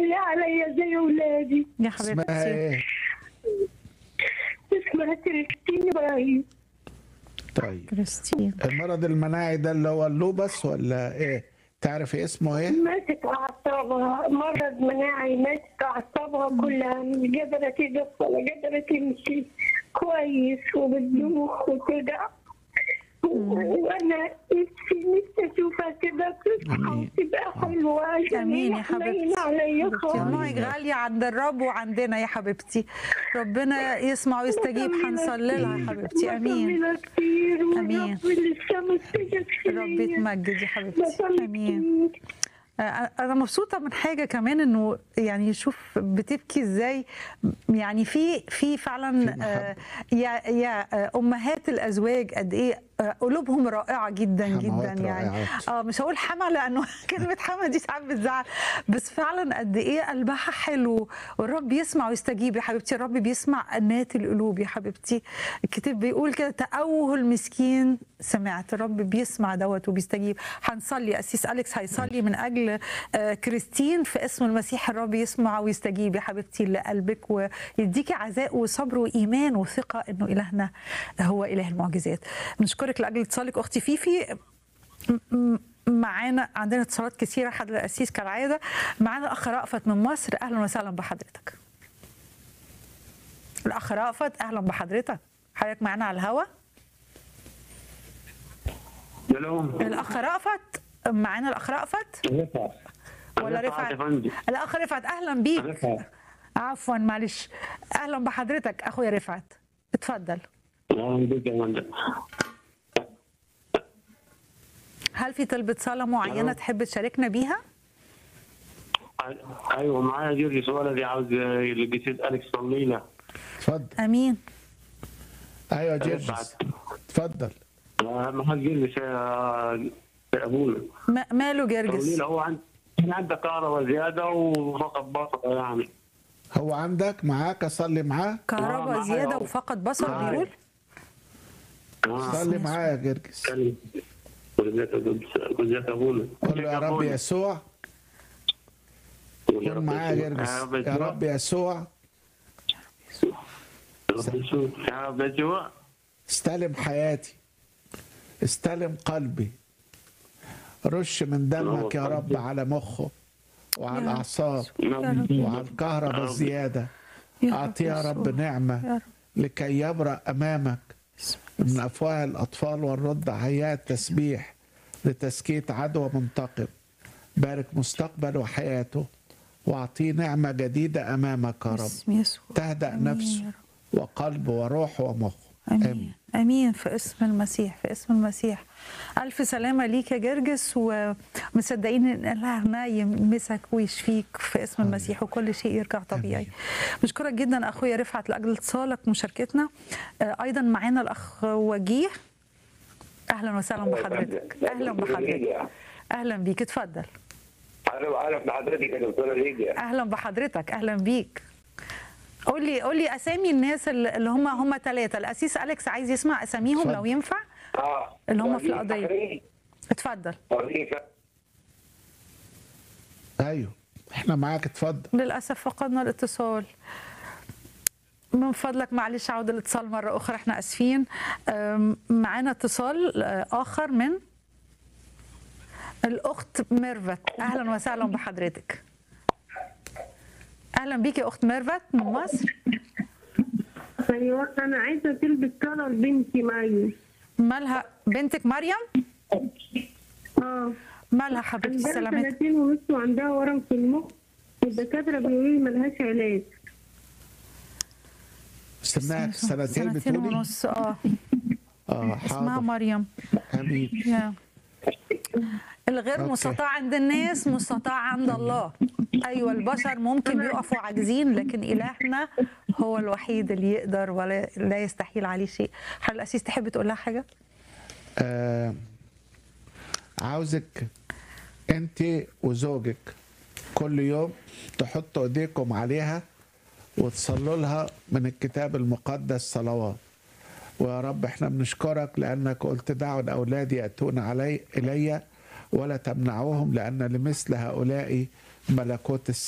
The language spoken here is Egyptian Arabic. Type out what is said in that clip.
تخلي عليا زي ولادي يا اسمها حبيبتي ايه؟ اسمها كريستين ابراهيم طيب كريستين المرض المناعي ده اللي هو اللوبس ولا ايه؟ تعرفي اسمه ايه؟ ماتت اعصابها مرض مناعي ماتت اعصابها كلها مش قادره تقف ولا قادره تمشي كويس وبتدوخ وكده وانا نفسي نفسي اشوفها كده تصحى آمين. وتبقى حلوه عشان امين يا هي حبيبتي حنين عليا حبيبتي، خالص الله غالية عند الرب وعندنا يا حبيبتي ربنا يسمع ويستجيب هنصلي لها يا حبيبتي امين بصلي كتير آمين. ورب لسه مستجاب رب يتمجد يا حبيبتي بصلي امين كتير آه، انا مبسوطه من حاجه كمان انه يعني شوف بتبكي ازاي يعني في في فعلا في محبة. آه، يا يا آه، امهات الازواج قد ايه آه، قلوبهم رائعه جدا حموات جدا يعني رائعات. اه مش هقول حما لانه كلمه حما دي ساعات بتزعل بس فعلا قد ايه قلبها حلو والرب يسمع ويستجيب يا حبيبتي الرب بيسمع انات القلوب يا حبيبتي الكتاب بيقول كده تأوه المسكين سمعت الرب بيسمع دوت وبيستجيب هنصلي اسيس اليكس هيصلي من اجل آه، كريستين في اسم المسيح الرب يسمع ويستجيب يا حبيبتي لقلبك ويديكي عزاء وصبر وايمان وثقه انه الهنا هو اله المعجزات نشكرك لاجل اتصالك اختي فيفي م- م- معانا عندنا اتصالات كثيره حضرتك الاسيس كالعاده معانا الاخ رأفت من مصر اهلا وسهلا بحضرتك الاخ رأفت اهلا بحضرتك حضرتك معانا على الهوا الو الاخ رأفت معانا الاخ رأفت رفعت ولا رفعت يا رفعت فندم الاخ رفعت اهلا بيك رفعت عفوا معلش اهلا بحضرتك اخويا رفعت اتفضل اهلا بك يا فندم هل في طلبة صلاة معينة ألو. تحب تشاركنا بيها؟ ايوه معايا جورجيس ولدي عاوز القسيس اليكس صلي له اتفضل امين ايوه جيرجس رفعت اتفضل اهم حاجه جورجيس يا يا ابونا ما- ماله صلي جرجس؟ له هو عند عنده كهرباء زياده وفقط بسطه يعني هو عندك معاك اصلي معاه كهرباء آه، معايا زيادة أهو. وفقد بصر معايا. بيقول؟ آه. صلي معاه يا جرجس كلم وزيك ابونا قول له يا رب يسوع يا كن معاه يا جرجس يا رب يسوع يا رب يسوع استلم حياتي استلم قلبي رش من دمك يا رب على مخه وعلى يا رب. الاعصاب رب. وعلى الكهرباء الزياده يا اعطيه يا رب يسوع. يا نعمه رب. لكي يبرأ امامك من افواه الاطفال والرد حياه تسبيح لتسكيت عدوى منتقم بارك مستقبل وحياته واعطيه نعمه جديده امامك يا رب باسم يسوع تهدأ آمين نفسه يا رب. وقلبه وروحه ومخه امين امين في اسم المسيح في اسم المسيح الف سلامه ليك يا جرجس ومصدقين ان الله يمسك ويشفيك في اسم المسيح وكل شيء يرجع طبيعي بشكرك جدا اخويا رفعت لاجل اتصالك ومشاركتنا آه، ايضا معانا الاخ وجيه اهلا وسهلا بحضرتك اهلا بحضرتك اهلا بيك اتفضل انا عارف لحضرتك يا دكتوره ليديا اهلا بحضرتك اهلا بيك قول لي قول لي اسامي الناس اللي اللي هم هم ثلاثه الاسيس اليكس عايز يسمع اساميهم اتفضل. لو ينفع اه اللي هم في وليد القضية. فخري، اتفضل وليد فخري. ايوه احنا معاك اتفضل للاسف فقدنا الاتصال من فضلك معلش عود الاتصال مره اخرى احنا اسفين أم، معانا اتصال آه، اخر من الاخت ميرفت اهلا وسهلا بحضرتك اهلا بيك يا اخت ميرفت من مصر ايوه انا عايزه تلبس كلر بنتي معي مالها بنتك مريم اه مالها حبيبتي عندها سلامتك سنتين ونص وعندها ورم في المخ والدكاتره بيقولوا لي ملهاش علاج سمعك سنتين سنتين بتقولي ونص اه اه اسمها حاضر مريم امين يا. الغير أوكي. مستطاع عند الناس مستطاع عند الله ايوه البشر ممكن بيقفوا عاجزين لكن الهنا هو الوحيد اللي يقدر ولا لا يستحيل عليه شيء هل الاسيس تحب تقول لها حاجه آه عاوزك انت وزوجك كل يوم تحطوا ايديكم عليها وتصلوا لها من الكتاب المقدس صلوات ويا رب احنا بنشكرك لانك قلت دعوا الاولاد ياتون علي الي ولا تمنعوهم لان لمثل هؤلاء ملكوت السماء